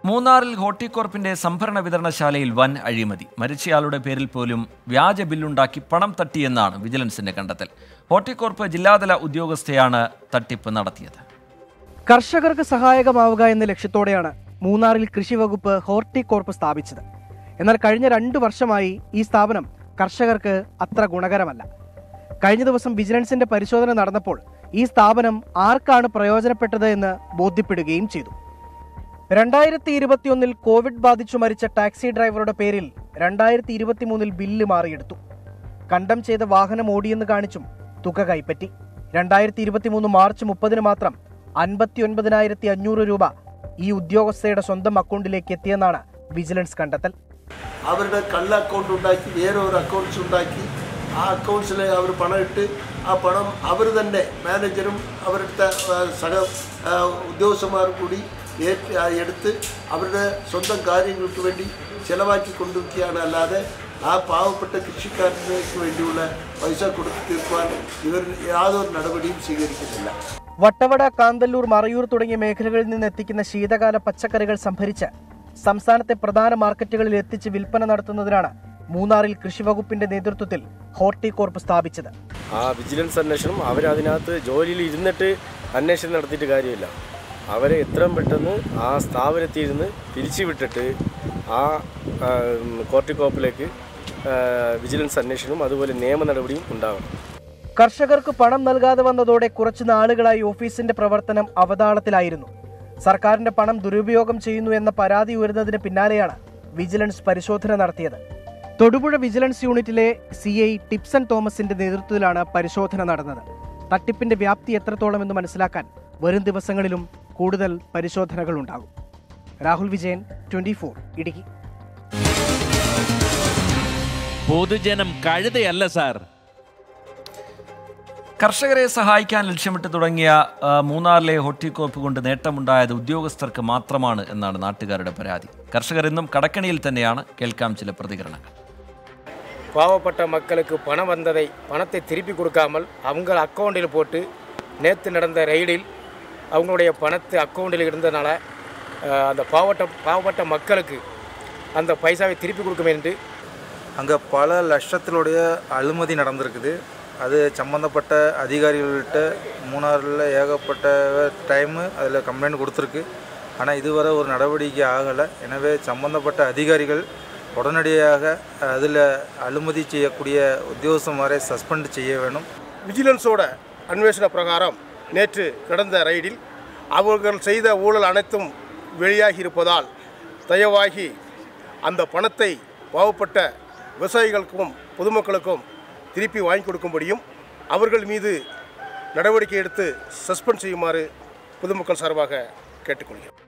മൂന്നാറിൽ ഹോർട്ടികോർപ്പിന്റെ സംഭരണ വിതരണശാലയിൽ വൻ അഴിമതി മരിച്ചയാളുടെ പേരിൽ പോലും വ്യാജ ബില്ലുണ്ടാക്കി പണം തട്ടിയെന്നാണ് വിജിലൻസിന്റെ കണ്ടെത്തൽ ഹോർട്ടികോർപ്പ് ജില്ലാതല ഉദ്യോഗസ്ഥയാണ് തട്ടിപ്പ് നടത്തിയത് കർഷകർക്ക് സഹായകമാവുക എന്ന ലക്ഷ്യത്തോടെയാണ് മൂന്നാറിൽ കൃഷി വകുപ്പ് ഹോർട്ടികോർപ്പ് സ്ഥാപിച്ചത് എന്നാൽ കഴിഞ്ഞ രണ്ടു വർഷമായി ഈ സ്ഥാപനം കർഷകർക്ക് അത്ര ഗുണകരമല്ല കഴിഞ്ഞ ദിവസം വിജിലൻസിന്റെ പരിശോധന നടന്നപ്പോൾ ഈ സ്ഥാപനം ആർക്കാണ് പ്രയോജനപ്പെട്ടത് എന്ന് ബോധ്യപ്പെടുകയും ചെയ്തു രണ്ടായിരത്തി ഇരുപത്തിയൊന്നിൽ കോവിഡ് ബാധിച്ചു മരിച്ച ടാക്സി ഡ്രൈവറുടെ പേരിൽ രണ്ടായിരത്തി ഇരുപത്തിമൂന്നിൽ ബില്ല് മാറിയെടുത്തു കണ്ടം ചെയ്ത വാഹനം ഓടിയെന്ന് കാണിച്ചും തുക കൈപ്പറ്റി രണ്ടായിരത്തി ഇരുപത്തിമൂന്ന് മാർച്ച് മുപ്പതിന് മാത്രം അൻപത്തി ഒൻപതിനായിരത്തി അഞ്ഞൂറ് രൂപ ഈ ഉദ്യോഗസ്ഥയുടെ സ്വന്തം അക്കൗണ്ടിലേക്ക് എത്തിയെന്നാണ് വിജിലൻസ് കണ്ടെത്തൽ അവരുടെ കള്ള അക്കൗണ്ട് ഉണ്ടാക്കി വേറെ ഒരു അക്കൗണ്ട്സ് ഉണ്ടാക്കി ആ അക്കൗണ്ട്സിൽ അവർ പണം ഇട്ട് ആ പണം അവർ തന്നെ മാനേജറും അവരുടെ ആ, സഹ ആ, ഉദ്യോഗസ്ഥന്മാരും കൂടി ഏറ്റ് ആ, എടുത്ത് അവരുടെ സ്വന്തം കാര്യങ്ങൾക്ക് വേണ്ടി ചെലവാക്കി കൊണ്ടിരിക്കുകയാണ് അല്ലാതെ ആ പാവപ്പെട്ട കൃഷിക്കാരനേക്ക് വേണ്ടിയുള്ള പൈസ കൊടുത്തു തീർക്കുവാൻ ഇവർ യാതൊരു നടപടിയും സ്വീകരിക്കുന്നില്ല വട്ടവട കാന്തല്ലൂർ മറയൂർ തുടങ്ങിയ മേഖലകളിൽ നിന്ന് എത്തിക്കുന്ന ശീതകാല പച്ചക്കറികൾ സംഭരിച്ച് സംസ്ഥാനത്തെ പ്രധാന മാർക്കറ്റുകളിൽ എത്തിച്ച് വിൽപ്പന നടത്തുന്നതിനാണ് മൂന്നാറിൽ കൃഷിവകുപ്പിന്റെ നേതൃത്വത്തിൽ ഹോർട്ടികോർപ്പ് സ്ഥാപിച്ചത് ആ വിജിലൻസ് അന്വേഷണം അവരതിനകത്ത് ജോലിയിൽ ഇരുന്നിട്ട് അന്വേഷണം നടത്തിയിട്ട് കാര്യമില്ല അവരെ എത്രയും പെട്ടെന്ന് ആ സ്ഥാപനത്തിൽ ഇരുന്ന് പിരിച്ചു വിട്ടിട്ട് ആ ആ, കോർട്ടിക്കോപ്പിലേക്ക് ആ, വിജിലൻസ് അന്വേഷണവും അതുപോലെ നിയമ നടപടിയും ഉണ്ടാവണം കർഷകർക്ക് പണം നൽകാതെ വന്നതോടെ കുറച്ചു നാളുകളായി ഓഫീസിന്റെ പ്രവർത്തനം അവതാളത്തിലായിരുന്നു സർക്കാരിന്റെ പണം ദുരുപയോഗം ചെയ്യുന്നു എന്ന പരാതി ഉയർന്നതിന് പിന്നാലെയാണ് വിജിലൻസ് പരിശോധന നടത്തിയത് തൊടുപുഴ വിജിലൻസ് യൂണിറ്റിലെ സി ഐ ടിപ്സൺ തോമസിന്റെ നേതൃത്വത്തിലാണ് പരിശോധന നടന്നത് തട്ടിപ്പിന്റെ വ്യാപ്തി എത്രത്തോളം എന്ന് മനസ്സിലാക്കാൻ വരും ദിവസങ്ങളിലും കൂടുതൽ പരിശോധനകൾ ഉണ്ടാകും രാഹുൽ വിജയൻ ട്വന്റി ഇടുക്കി പൊതുജനം കഴുതയല്ല സാർ കർഷകരെ സഹായിക്കാൻ ലക്ഷ്യമിട്ട് തുടങ്ങിയ ആ, മൂന്നാറിലെ ഹോർട്ടികോർപ്പ് കൊണ്ട് നേട്ടമുണ്ടായത് ഉദ്യോഗസ്ഥർക്ക് മാത്രമാണ് എന്നാണ് നാട്ടുകാരുടെ പരാതി കർഷകർ ഇന്നും കടക്കണിയിൽ തന്നെയാണ് കേൾക്കാം ചില പ്രതികരണങ്ങൾ பாவப்பட்ட மக்களுக்கு பணம் வந்ததை பணத்தை திருப்பி கொடுக்காமல் அவங்க அக்கௌண்டில் போட்டு நேற்று நடந்த ரெய்டில் அவங்களுடைய பணத்தை அக்கௌண்டில் இருந்ததுனால அஹ், அந்த பாவட்ட பாவப்பட்ட மக்களுக்கு அந்த பைசாவை திருப்பி கொடுக்கும் என்று அங்கே பல லட்சத்தினுடைய அனுமதி நடந்திருக்குது அது சம்மந்தப்பட்ட அதிகாரிகள்கிட்ட மூணாறில் ஏகப்பட்ட டைமு அதில் கம்ப்ளைண்ட் கொடுத்துருக்கு ஆனால் இதுவரை ஒரு நடவடிக்கை ஆகலை எனவே சம்மந்தப்பட்ட அதிகாரிகள் உடனடியாக அதில் அனுமதி செய்யக்கூடிய உத்தியோகஸ்தமாரை சஸ்பெண்ட் செய்ய வேணும் விஜிலன்ஸோட அன்வேஷண பிரகாரம் நேற்று நடந்த ரைடில் அவர்கள் செய்த ஊழல் அனைத்தும் வெளியாகி இருப்பதால் தயவாகி அந்த பணத்தை பாவப்பட்ட விவசாயிகளுக்கும் பொதுமக்களுக்கும் திருப்பி வாங்கி கொடுக்கும்படியும் அவர்கள் மீது நடவடிக்கை எடுத்து சஸ்பெண்ட் செய்யுமாறு பொதுமக்கள் சார்பாக கேட்டுக்கொள்கிறோம்